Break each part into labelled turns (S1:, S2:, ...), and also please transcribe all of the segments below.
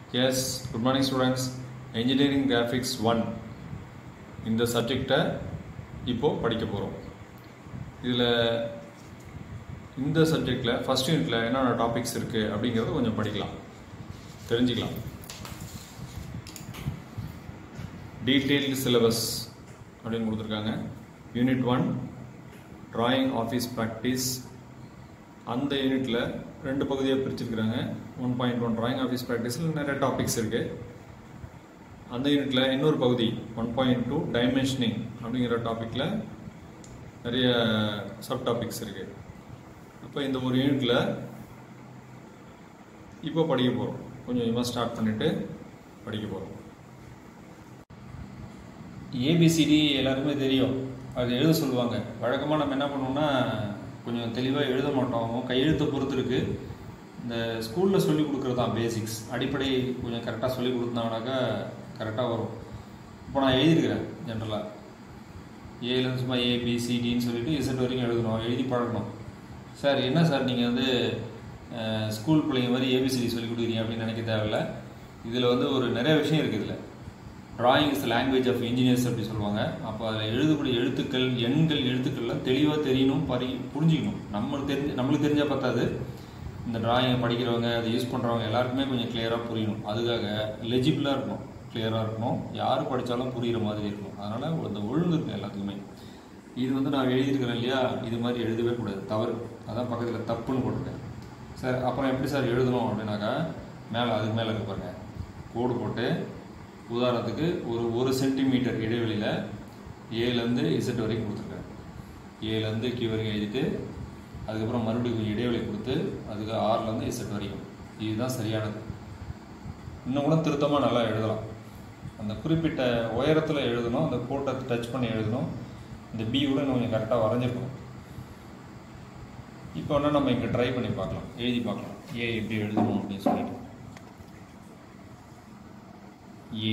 S1: S good morning students engineering graphics one இந்த சப்ஜெக்டை இப்போது படிக்க போகிறோம் இதில் இந்த சப்ஜெக்டில் ஃபஸ்ட் யூனிட்டில் என்னென்ன டாபிக்ஸ் இருக்குது அப்படிங்கிறத கொஞ்சம் படிக்கலாம் தெரிஞ்சுக்கலாம் டீட்டெயில்டு சிலபஸ் அப்படின்னு கொடுத்துருக்காங்க unit one drawing office practice அந்த யூனிட்டில் ரெண்டு பகுதியாக பிரிச்சிருக்கிறாங்க one point one drawing office ப்ராக்டிஸில் நிறைய டாபிக்ஸ் இருக்குது அந்த யூனிட்டில் இன்னொரு பகுதி ஒன் பாயிண்ட் டூ டைமென்ஷனிங் அப்படிங்கிற டாப்பிக்கில் நிறைய சப் டாபிக்ஸ் இருக்குது அப்போ இந்த ஒரு யூனிட்டில் இப்போ படிக்க போகிறோம் கொஞ்சம் கொஞ்சமாக ஸ்டார்ட் பண்ணிவிட்டு படிக்க போகிறோம்
S2: ஏபிசிடி எல்லாருக்குமே தெரியும் அது எழுத சொல்லுவாங்க வழக்கமாக நம்ம என்ன பண்ணுவோம்னா கொஞ்சம் தெளிவாக எழுத மாட்டோம் கையெழுத்தை பொறுத்து இருக்கு இந்த ஸ்கூலில் சொல்லி கொடுக்குறது தான் பேசிக்ஸ் அடிப்படை கொஞ்சம் கரெக்டாக சொல்லி கொடுத்தாங்கனாக்கா கரெக்டாக வரும் இப்போ நான் எழுதியிருக்கிறேன் ஜென்ரலாக ஏலேருந்து சும்மா ஏபிசிடின்னு சொல்லிட்டு இசட் வரைக்கும் எழுதணும் எழுதி பழகணும் சார் என்ன சார் நீங்கள் வந்து அஹ், ஸ்கூல் பிள்ளைங்க மாதிரி ஏபிசிடி சொல்லி கொடுக்குறீங்க அப்படின்னு நினைக்க தேவையில்ல இதில் வந்து ஒரு நிறைய விஷயம் இருக்குது இதில் drawing is language of engineers அப்படி சொல்லுவாங்க அப்போ அதில் எழுதக்கூடிய எழுத்துக்கள் எண்கள் எழுத்துக்கள்லாம் தெளிவாக தெரியணும் பரி புரிஞ்சுக்கணும் நம்மளுக்கு தெரிஞ்சு நம்மளுக்கு தெரிஞ்சால் பத்தாது இந்த டிராயிங் படிக்கிறவங்க அதை யூஸ் பண்ணுறவங்க எல்லாருக்குமே கொஞ்சம் கிளியராக புரியணும் அதுக்காக லெஜிபிளாக இருக்கணும் கிளியராக இருக்கணும் யார் படித்தாலும் புரிகிற மாதிரி இருக்கணும் அதனால் இந்த ஒழுங்கு இருக்கு எல்லாத்துக்குமே இது வந்து நான் எழுதியிருக்கிறேன் இல்லையா இது மாதிரி எழுதவே கூடாது தவறு அதான் பக்கத்தில் தப்புன்னு போட்டிருக்கேன் சார் அப்புறம் எப்படி சார் எழுதணும் அப்படின்னாக்கா மேலே அதுக்கு மேலே இருக்கு பாருங்க கோடு போட்டு உதாரணத்துக்கு ஒரு ஒரு சென்டிமீட்டர் இடைவெளியில் ஏலேருந்து இசட் வரைக்கும் கொடுத்துருக்கேன் ஏலேருந்து கியூ வரைக்கும் எழுதிட்டு அதுக்கப்புறம் மறுபடியும் கொஞ்சம் இடைவெளி கொடுத்து அதுக்கு ஆறுலேருந்து இசட் வரைக்கும் இதுதான் சரியானது இன்னும் கூட திருத்தமாக நல்லா எழுதலாம் அந்த குறிப்பிட்ட உயரத்தில் எழுதணும் அந்த கோட்டை டச் பண்ணி எழுதணும் இந்த பி கூட இன்னும் கொஞ்சம் கரெக்டாக வரைஞ்சிருக்கணும் இப்போ வேணால் நம்ம இங்கே ட்ரை பண்ணி பார்க்கலாம் எழுதி பார்க்கலாம் ஏ எப்படி எழுதணும் அப்படின்னு சொல்லிட்டு ஏ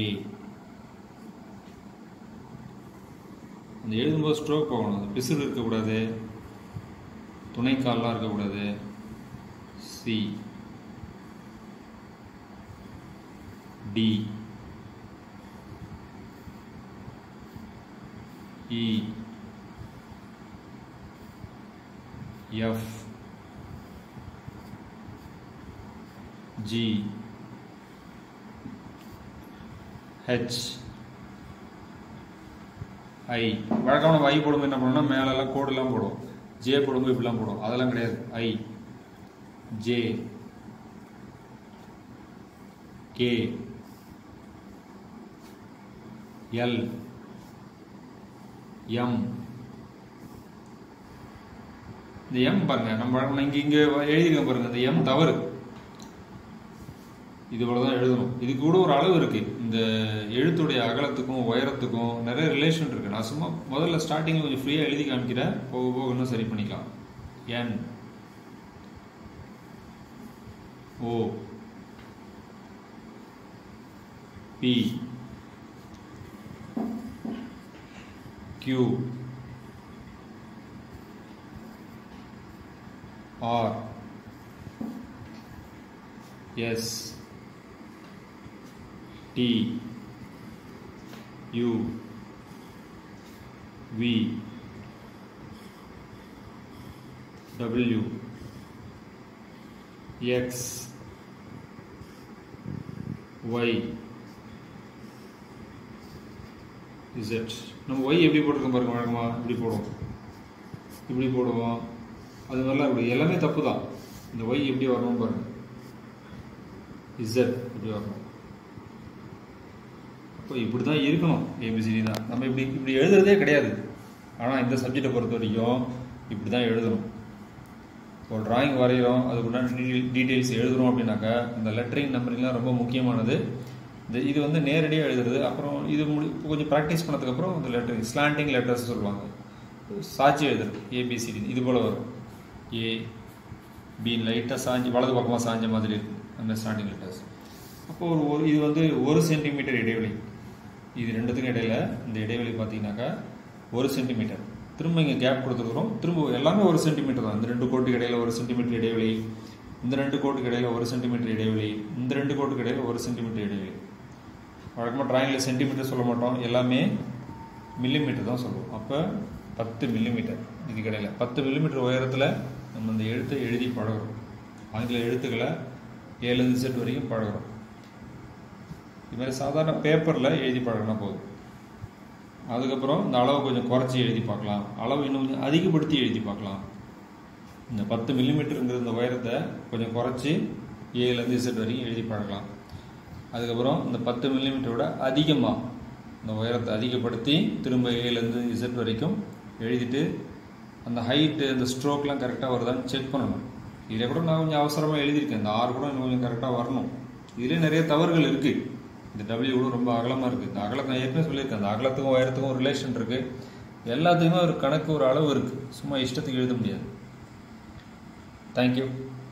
S2: அந்த எழுதும்போது ஸ்ட்ரோக் போகணும் அந்த பிசுறு இருக்கக்கூடாது துணைக்கால்லாம் இருக்கக்கூடாது C D E F G H I வழக்கமாக நம்ம ஐ போடும்போது என்ன பண்ணோம்னா மேலெல்லாம் கோடெல்லாம் போடும் ஜே போடும்போது இப்படிலாம் போடும் அதெல்லாம் கிடையாது I J K L M இந்த எம் பாருங்க நம்ம வழக்கமா இங்க இங்க எழுதிருக்கேன் பாருங்க இந்த எம் தவறு இது தான் எழுதணும் இதுக்கு கூட ஒரு அளவு இருக்கு இந்த எழுத்துடைய அகலத்துக்கும் உயரத்துக்கும் நிறைய ரிலேஷன் இருக்கு நான் சும்மா முதல்ல ஸ்டார்டிங்ல கொஞ்சம் ஃப்ரீயா எழுதி காமிக்கிறேன் போக போக இன்னும் சரி பண்ணிக்கலாம் N O P Q R S T U V W X Y Z நம்ம ஒய் எப்படி போட்டிருக்கோம் பாருங்க வழக்கமா இப்படி போடுவோம் இப்படி போடுவோம் அது மாதிரிலாம் இப்படி எல்லாமே தப்பு தான் இந்த ஒய் எப்படி வரணும் பாருங்க இசட் இப்படி வரணும் அப்போ இப்படி தான் இருக்கணும் ஏபிசிடி தான் நம்ம இப்படி இப்படி எழுதுறதே கிடையாது ஆனால் இந்த சப்ஜெக்டை பொறுத்த வரைக்கும் இப்படி தான் எழுதணும் ஒரு டிராயிங் வரைகிறோம் அதுக்குண்டான டீட்டெயில்ஸ் எழுதுறோம் அப்படின்னாக்கா இந்த லெட்டரிங் நம்பரிங்லாம் ரொம்ப முக்கியமானது இந்த இது வந்து நேரடியாக எழுதுறது அப்புறம் இது முடி இப்போ கொஞ்சம் ப்ராக்டிஸ் பண்ணதுக்கப்புறம் இந்த லெட்டரிங் ஸ்லாண்டிங் லெட்டர்ஸ் சொல்லுவாங்க சாட்சி எழுதுறது ஏபிசிடி இது போல் வரும் ஏ பி லைட்டாக சாஞ்சி வலது பக்கமாக சாஞ்ச மாதிரி இருக்கும் அந்த ஸ்டாண்டிங் லெட்டர்ஸ் அப்போ ஒரு ஒரு இது வந்து ஒரு சென்டிமீட்டர் இடைவெளி இது ரெண்டுத்துக்கும் இடையில இந்த இடைவெளி பார்த்தீங்கன்னாக்கா ஒரு சென்டிமீட்டர் திரும்ப இங்கே கேப் கொடுத்துருக்குறோம் திரும்ப எல்லாமே ஒரு சென்டிமீட்டர் தான் இந்த ரெண்டு கோட்டுக்கு இடையில ஒரு சென்டிமீட்டர் இடைவெளி இந்த ரெண்டு கோட்டுக்கு இடையில ஒரு சென்டிமீட்டர் இடைவெளி இந்த ரெண்டு கோட்டுக்கு இடையில ஒரு சென்டிமீட்டர் இடைவெளி வழக்கமாக டிராயிங்கில் சென்டிமீட்டர் சொல்ல மாட்டோம் எல்லாமே மில்லிமீட்டர் தான் சொல்லுவோம் அப்போ பத்து மில்லிமீட்டர் இதுக்கு இடையில பத்து மில்லிமீட்டர் உயரத்தில் நம்ம இந்த எழுத்தை எழுதி பழகுறோம் ஆங்கில எழுத்துக்களை ஏழுலேருந்து செட் வரைக்கும் பழகுறோம் இது மாதிரி சாதாரண பேப்பரில் எழுதி பழகினா போதும் அதுக்கப்புறம் இந்த அளவை கொஞ்சம் குறைச்சி எழுதி பார்க்கலாம் அளவு இன்னும் கொஞ்சம் அதிகப்படுத்தி எழுதி பார்க்கலாம் இந்த பத்து மில்லிமீட்டருங்கிற இந்த உயரத்தை கொஞ்சம் குறைச்சி ஏழுலேருந்து இசட் வரைக்கும் எழுதி பழகலாம் அதுக்கப்புறம் இந்த பத்து மில்லிமீட்டரோட அதிகமாக இந்த உயரத்தை அதிகப்படுத்தி திரும்ப ஏழுலேருந்து இசட் வரைக்கும் எழுதிட்டு அந்த ஹைட்டு இந்த ஸ்ட்ரோக்லாம் கரெக்டாக வருதான்னு செக் பண்ணணும் இதில் கூட நான் கொஞ்சம் அவசரமாக எழுதியிருக்கேன் இந்த ஆறு கூட இன்னும் கொஞ்சம் கரெக்டாக வரணும் இதுலேயே நிறைய தவறுகள் இருக்குது இந்த டபிள்யூ கூட ரொம்ப அகலமாக இருக்குது இந்த அகலத்தை நான் ஏற்கனவே சொல்லியிருக்கேன் அந்த அகலத்துக்கும் உயரத்துக்கும் ஒரு ரிலேஷன் இருக்குது எல்லாத்துக்குமே ஒரு கணக்கு ஒரு அளவு இருக்குது சும்மா இஷ்டத்துக்கு எழுத முடியாது தேங்க்யூ